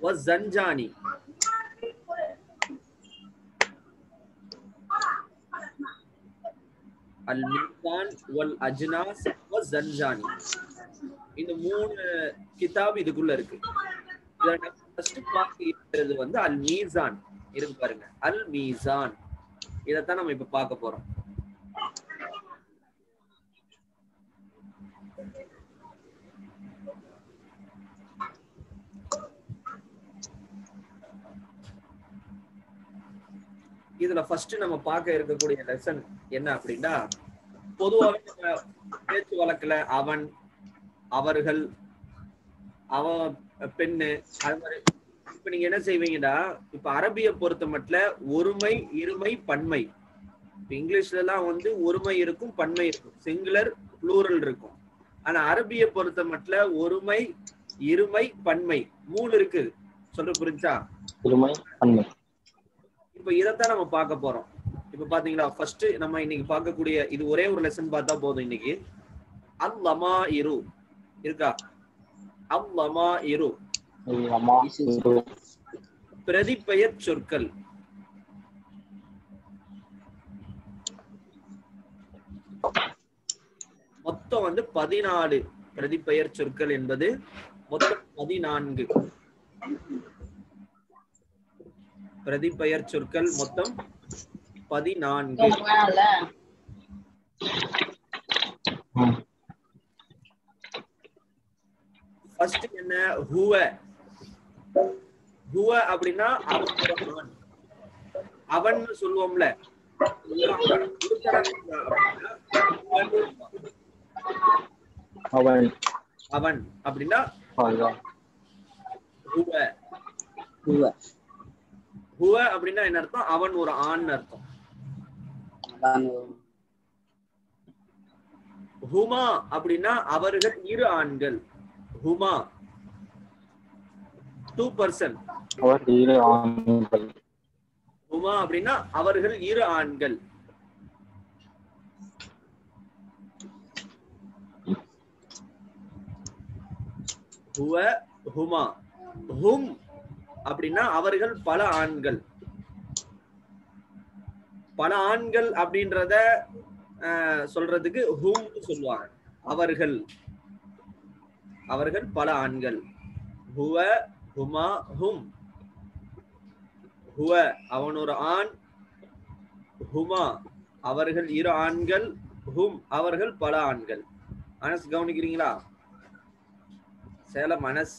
والزنجاني الميزان والأجناس والزنجاني இந்த மூணு கிதாப் இதுக்குள்ள இருக்கு இதுல நம்ம ஃபர்ஸ்ட் பார்க்க இருக்கிறது வந்து அல் மீசான் இருக்கு பாருங்க அல் மீசான் இதைத்தான் நம்ம இப்ப பார்க்க போறோம் இதுல ஃபர்ஸ்ட் நம்ம பார்க்க இருக்கக்கூடிய லெசன் என்ன அப்படின்னா பொதுவாக நம்ம பேச்சு வழக்குல அவன் அவர்கள் அவன் பெண்ணு அது மாதிரி இப்ப நீங்க என்ன செய்வீங்கடா இப்ப அரபிய பொறுத்த மட்டும் ஒருமை இருமை பன்மை இப்ப இங்கிலீஷ்ல எல்லாம் வந்து ஒருமை இருக்கும் பன்மை இருக்கும் சிங்குலர் ப்ளூரல் இருக்கும் ஆனா அரபிய பொறுத்த மட்டும் ஒருமை இருமை பன்மை மூணு இருக்கு சொல்ற புரிஞ்சா இருமை அண்மை இப்ப இதைத்தான் நம்ம பார்க்க போறோம் இப்ப பாத்தீங்களா ஃபர்ஸ்ட் நம்ம இன்னைக்கு பார்க்கக்கூடிய இது ஒரே ஒரு லெசன் பார்த்தா போதும் இன்னைக்கு அல்லமா இரு இருக்கா அல்லமா இரு அம்மா இரு பிரதிபெயர் சொற்கள் மொத்தம் வந்து பதினாலு பிரதிபெயர் சொற்கள் என்பது மொத்தம் பதினான்கு பிரதிபெயர் சொற்கள் மொத்தம் பதினான்கு ம். ஃபர்ஸ்ட் என்ன ஹுவ ஹுவ அப்படின்னா அவன் ஒரு ஆண் அவன் சொல்லுவோம்ல அவன் அவன் அப்படின்னா அதான். ஹுவ ஹுவ ஹுவ அப்படின்னா என்ன அர்த்தம் அவன் ஒரு ஆண் அர்த்தம் அதான் ஹுமா அப்படின்னா அவர்கள் இரு ஆண்கள் ஹுமா டூ பர்சன் அவர் இரு ஆண்கள் ஹுமா அப்படின்னா அவர்கள் இரு ஆண்கள் ஹுவ ஹுமா ஹும் அப்படின்னா அவர்கள் பல ஆண்கள் பல ஆண்கள் அப்படின்றத ஆஹ், சொல்றதுக்கு ஹும் சொல்லுவாங்க அவர்கள் அவர்கள் பல ஆண்கள் ஹுவ ஹுமா ஹும் ஹுவ அவன் ஒரு ஆண் ஹுமா அவர்கள் இரு ஆண்கள் ஹும் அவர்கள் பல ஆண்கள் அனஸ் கவனிக்கிறீங்களா சேலம் அனஸ்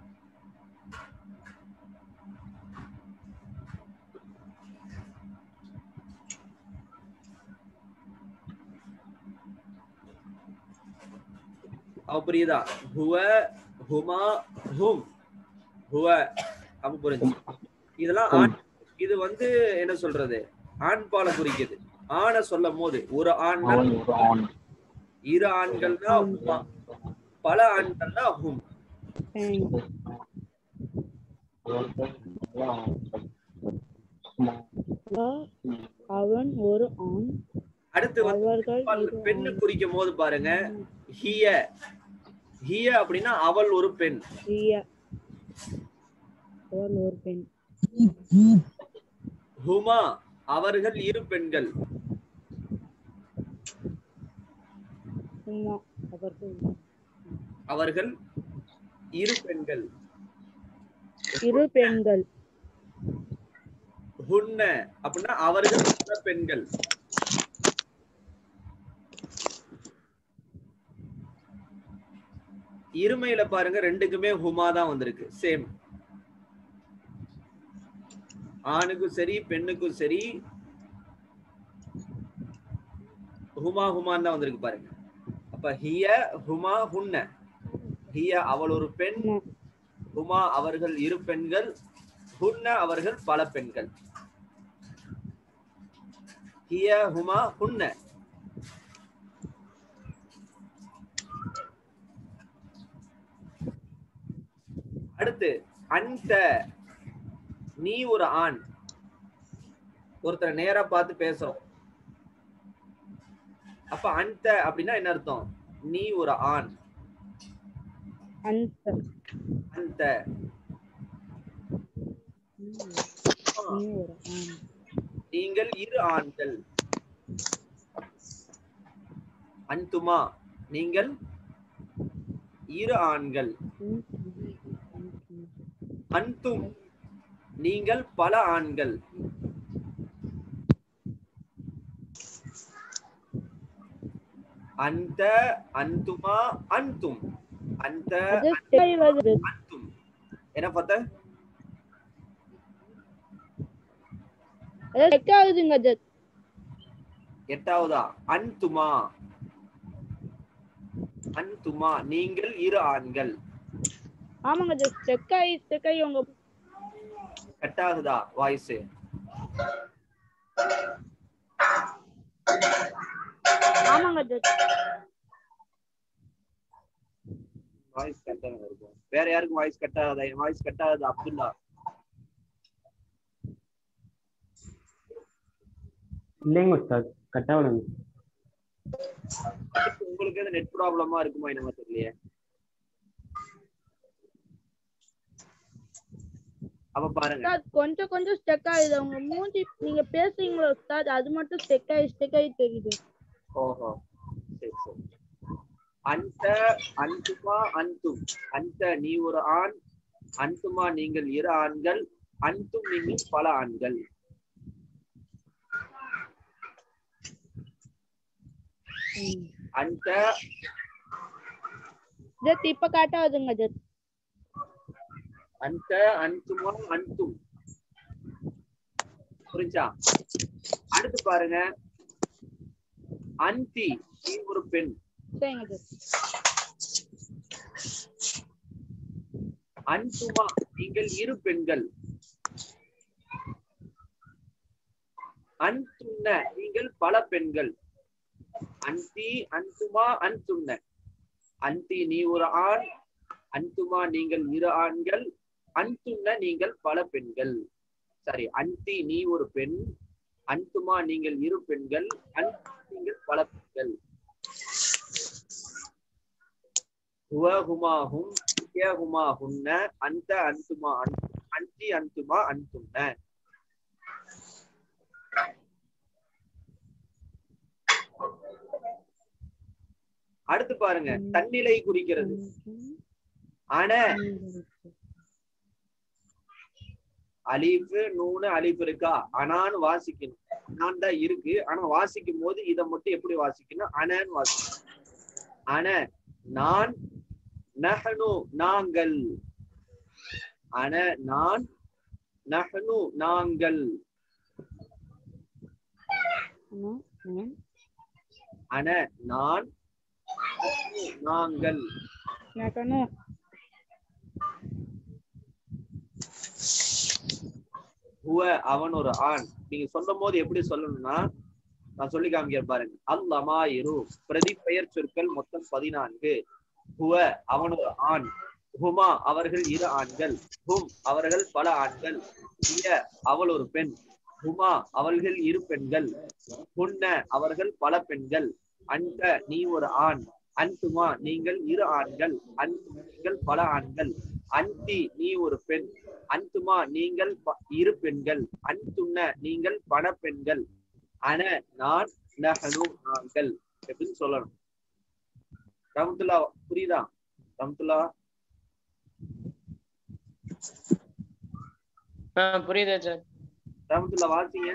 அவ புரியுதா ஹுவ ஹுமா ஹும் ஹுவ அப்ப புரிஞ்சு இதெல்லாம் ஆண் இது வந்து என்ன சொல்றது ஆண் பாலை குறிக்குது ஆணை சொல்லும் போது ஒரு ஆண்கள் அவன் ஒரு ஆண் இரு ஆண்கள்னா ஹுமா பல ஆண்கள்னா ஹும் அவன் ஒரு ஆண் அடுத்து வந்து அவர்கள் பால் இரு பெண்ணு குறிக்கும் போது பாருங்க ஹிய ஹிய அப்படின்னா அவள் ஒரு பெண் சிறிய அவள் ஒரு பெண் ஹுமா அவர்கள் இரு பெண்கள் உமா அவர்கள் அவர்கள் இரு பெண்கள் இரு பெண்கள் ஹுன்ன அப்படின்னா அவர்கள் பல பெண்கள் இருமையில பாருங்க ரெண்டுக்குமே ஹுமா தான் வந்திருக்கு சேம் ஆணுக்கும் சரி பெண்ணுக்கும் சரி ஹுமா ஹுமான் தான் வந்திருக்கு பாருங்க அப்ப ஹிய ஹுமா ஹுன்ன ஹிய அவள் ஒரு பெண் உமா ஹுமா அவர்கள் இரு பெண்கள் ஹுன்ன அவர்கள் பல பெண்கள் ஹிய ஹுமா ஹுன்ன அடுத்து அந்த நீ ஒரு ஆண் ஒருத்தரை நேரா பார்த்து பேசுறோம் அப்ப அந்த அப்படின்னா என்ன அர்த்தம் நீ ஒரு ஆண் அந்த அந்த நீ ஒரு ஆண் நீங்கள் இரு ஆண்கள் அன்துமா நீங்கள் இரு ஆண்கள் உம், உம், உம், உம். அன்தும் நீங்கள் பல ஆண்கள் அந்த அன்துமா அன்தும் அந்த அது ஸ்டெக்காய் வருது அன்தும் என்ன பார்த்த அது ஸ்டெக் ஆகுதுங்க அது எட்டாவதா அன்துமா அன்துமா நீங்கள் இரு ஆண்கள் ஆமாங்க அது ஸ்டெக் ஆகி ஸ்டெக் ஆகி உங்க கட்டாகுதா வாய்ஸ் ஆமாங்க அது வாய்ஸ் கட்டாக இருக்கும் வேற யாருக்கும் வாய்ஸ் கட் ஆகுதா என் வாய்ஸ் கட் ஆகுது அப்துல்லா இல்லைங்க உஸ்தாத் கட்டாவிடுங்க உங்களுக்கு எது நெட் ப்ராப்ளமா இருக்குமா என்னமா தெரியலையே அப்ப பாருங்க உஸ்தாத் கொஞ்சம் கொஞ்சம் ஸ்டெக் ஆகுது உங்க மூஞ்சி நீங்க பேசுறீங்களா உஸ்தாத் அது மட்டும் ஸ்டெக் ஆகி ஸ்டெக் ஆகி தெரியுது ஓஹோ சரி சரி அந்த அன்துமா அன்தும் அந்த நீ ஒரு ஆண் அன்துமா நீங்கள் இரு ஆண்கள் அன்தும் நீங்கள் பல ஆண்கள் ம். அந்த ஜத் இப்ப கட் ஆகுதுங்க ஜத் அந்த அன்துமா அன்தும் புரிஞ்சா அடுத்து பாருங்க அந்தி நீ ஒரு பெண் சரிங்க ஜத் அன்துமா நீங்கள் இரு பெண்கள் அன்துன்ன நீங்கள் பல பெண்கள் அந்தி அன்துமா அன்துன்ன அந்தி நீ ஒரு ஆண் அன்துமா நீங்கள் இரு ஆண்கள் அன்துன்ன நீங்கள் பல பெண்கள் சரி அந்தி நீ ஒரு பெண் அன்துமா நீங்கள் இரு பெண்கள் அன் நீங்கள் பல பெண்கள் ஹுவ ஹுமா ஹும் ஹிய ஹுமா ஹுன்ன அந்த அன்துமா அன்- அன்தி அன்துமா அன்துன்ன அடுத்து பாருங்க தன்னிலை குறிக்கிறது அன அலிஃபு நூனு அலிஃப் இருக்கா அனான்னு வாசிக்கணும் அனான் தான் இருக்கு ஆனா வாசிக்கும் போது இதை மட்டும் எப்படி வாசிக்கணும் அனன்னு வாசிக்கணும் அன நான் நஹனு நாங்கள் அன நான் நஹனு நாங்கள் ஆமா, நான் அன நான் நஹ்னு, நாங்கள் நகனு ஹுவ அவன் ஒரு ஆண் நீங்க சொல்லும் போது எப்படி சொல்லணும்னா நான் சொல்லி காமிக்கிறேன் பாருங்க அல்லமா இரு பிரதி பெயர் சொற்கள் மொத்தம் பதினான்கு ஹுவ அவன் ஒரு ஆண் ஹுமா அவர்கள் இரு ஆண்கள் ஹும் அவர்கள் பல ஆண்கள் ஹிய அவள் ஒரு பெண் ஹுமா அவர்கள் இரு பெண்கள் ஹுன்ன அவர்கள் பல பெண்கள் அந்த நீ ஒரு ஆண் அன்துமா நீங்கள் இரு ஆண்கள் அன்து நீங்கள் பல ஆண்கள் அந்தி நீ ஒரு பெண் அன்துமா நீங்கள் ப- இரு பெண்கள் அன்துன்ன நீங்கள் பல பெண்கள் அன நான் நஹனு நாங்கள் எப்படின்னு சொல்லணும் ரமத்துல்லா புரியுதா ரமத்துல்லா ஆ, புரியுதா சார் ரமத்துல்லா வாசிங்க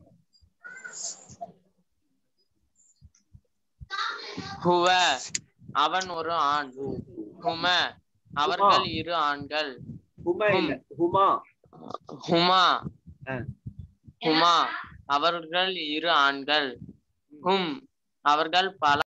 ஹுவ அவன் ஒரு ஆண் ஹும அவர்கள் இரு ஆண்கள் ஹுமா இல்ல ஹுமா ஹுமா ஆ. ஹுமா அவர்கள் இரு ஆண்கள் ஹும் அவர்கள் பல